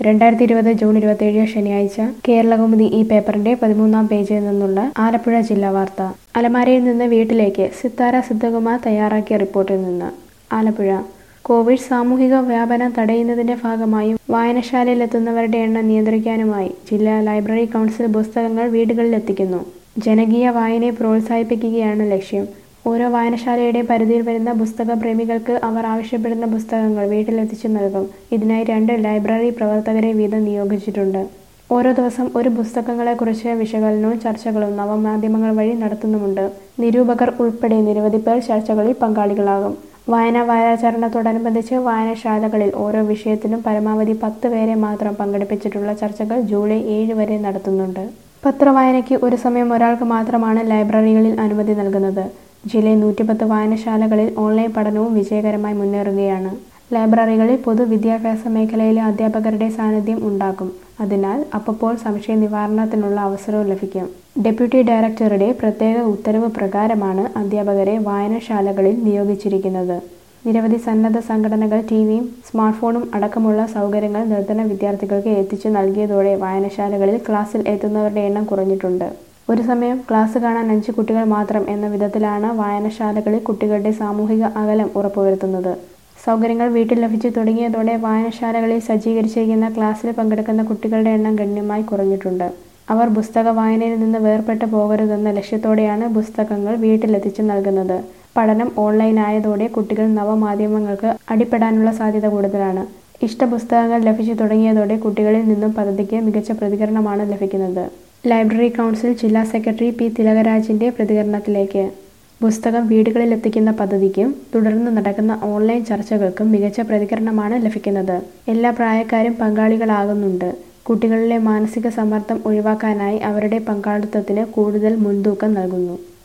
രണ്ടായിരത്തി ഇരുപത് ജൂൺ ഇരുപത്തിയേഴ് ശനിയാഴ്ച കേരളകൗമുദി ഈ പേപ്പറിന്റെ പതിമൂന്നാം പേജിൽ നിന്നുള്ള ആലപ്പുഴ ജില്ലാ വാർത്ത അലമാരയിൽ നിന്ന് വീട്ടിലേക്ക് സിത്താര സിദ്ധകുമാർ തയ്യാറാക്കിയ റിപ്പോർട്ടിൽ നിന്ന് ആലപ്പുഴ കോവിഡ് സാമൂഹിക വ്യാപനം തടയുന്നതിന്റെ ഭാഗമായും വായനശാലയിലെത്തുന്നവരുടെ എണ്ണം നിയന്ത്രിക്കാനുമായി ജില്ലാ ലൈബ്രറി കൗൺസിൽ പുസ്തകങ്ങൾ വീടുകളിലെത്തിക്കുന്നു ജനകീയ വായനയെ പ്രോത്സാഹിപ്പിക്കുകയാണ് ലക്ഷ്യം ഓരോ വായനശാലയുടെ പരിധിയിൽ വരുന്ന പുസ്തക പ്രേമികൾക്ക് അവർ ആവശ്യപ്പെടുന്ന പുസ്തകങ്ങൾ വീട്ടിലെത്തിച്ചു നൽകും ഇതിനായി രണ്ട് ലൈബ്രറി പ്രവർത്തകരെ വീതം നിയോഗിച്ചിട്ടുണ്ട് ഓരോ ദിവസം ഒരു പുസ്തകങ്ങളെക്കുറിച്ച് വിശകലനവും ചർച്ചകളും നവമാധ്യമങ്ങൾ വഴി നടത്തുന്നുമുണ്ട് നിരൂപകർ ഉൾപ്പെടെ നിരവധി പേർ ചർച്ചകളിൽ പങ്കാളികളാകും വായനാ വാരാചരണത്തോടനുബന്ധിച്ച് വായനശാലകളിൽ ഓരോ വിഷയത്തിലും പരമാവധി പത്ത് പേരെ മാത്രം പങ്കെടുപ്പിച്ചിട്ടുള്ള ചർച്ചകൾ ജൂലൈ ഏഴ് വരെ നടത്തുന്നുണ്ട് പത്രവായനയ്ക്ക് ഒരു സമയം ഒരാൾക്ക് മാത്രമാണ് ലൈബ്രറികളിൽ അനുമതി നൽകുന്നത് ജില്ലയിൽ നൂറ്റിപ്പത്ത് വായനശാലകളിൽ ഓൺലൈൻ പഠനവും വിജയകരമായി മുന്നേറുകയാണ് ലൈബ്രറികളിൽ പൊതുവിദ്യാഭ്യാസ മേഖലയിലെ അധ്യാപകരുടെ സാന്നിധ്യം ഉണ്ടാകും അതിനാൽ അപ്പോൾ സംശയ നിവാരണത്തിനുള്ള അവസരവും ലഭിക്കും ഡെപ്യൂട്ടി ഡയറക്ടറുടെ പ്രത്യേക ഉത്തരവ് പ്രകാരമാണ് അധ്യാപകരെ വായനശാലകളിൽ നിയോഗിച്ചിരിക്കുന്നത് നിരവധി സന്നദ്ധ സംഘടനകൾ ടിവിയും സ്മാർട്ട് ഫോണും അടക്കമുള്ള സൗകര്യങ്ങൾ നിർധന വിദ്യാർത്ഥികൾക്ക് എത്തിച്ചു നൽകിയതോടെ വായനശാലകളിൽ ക്ലാസ്സിൽ എത്തുന്നവരുടെ എണ്ണം കുറഞ്ഞിട്ടുണ്ട് ഒരു സമയം ക്ലാസ് കാണാൻ അഞ്ച് കുട്ടികൾ മാത്രം എന്ന വിധത്തിലാണ് വായനശാലകളിൽ കുട്ടികളുടെ സാമൂഹിക അകലം ഉറപ്പുവരുത്തുന്നത് സൗകര്യങ്ങൾ വീട്ടിൽ ലഭിച്ചു തുടങ്ങിയതോടെ വായനശാലകളിൽ സജ്ജീകരിച്ചിരിക്കുന്ന ക്ലാസ്സിൽ പങ്കെടുക്കുന്ന കുട്ടികളുടെ എണ്ണം ഗണ്യമായി കുറഞ്ഞിട്ടുണ്ട് അവർ പുസ്തക വായനയിൽ നിന്ന് വേർപെട്ട് പോകരുതെന്ന ലക്ഷ്യത്തോടെയാണ് പുസ്തകങ്ങൾ വീട്ടിലെത്തിച്ചു നൽകുന്നത് പഠനം ഓൺലൈൻ ആയതോടെ കുട്ടികൾ നവമാധ്യമങ്ങൾക്ക് അടിപ്പെടാനുള്ള സാധ്യത കൂടുതലാണ് ഇഷ്ടപുസ്തകങ്ങൾ ലഭിച്ചു തുടങ്ങിയതോടെ കുട്ടികളിൽ നിന്നും പദ്ധതിക്ക് മികച്ച പ്രതികരണമാണ് ലഭിക്കുന്നത് ലൈബ്രറി കൗൺസിൽ ജില്ലാ സെക്രട്ടറി പി തിലകരാജിന്റെ പ്രതികരണത്തിലേക്ക് പുസ്തകം വീടുകളിൽ എത്തിക്കുന്ന പദ്ധതിക്കും തുടർന്ന് നടക്കുന്ന ഓൺലൈൻ ചർച്ചകൾക്കും മികച്ച പ്രതികരണമാണ് ലഭിക്കുന്നത് എല്ലാ പ്രായക്കാരും പങ്കാളികളാകുന്നുണ്ട് കുട്ടികളിലെ മാനസിക സമ്മർദ്ദം ഒഴിവാക്കാനായി അവരുടെ പങ്കാളിത്തത്തിന് കൂടുതൽ മുൻതൂക്കം നൽകുന്നു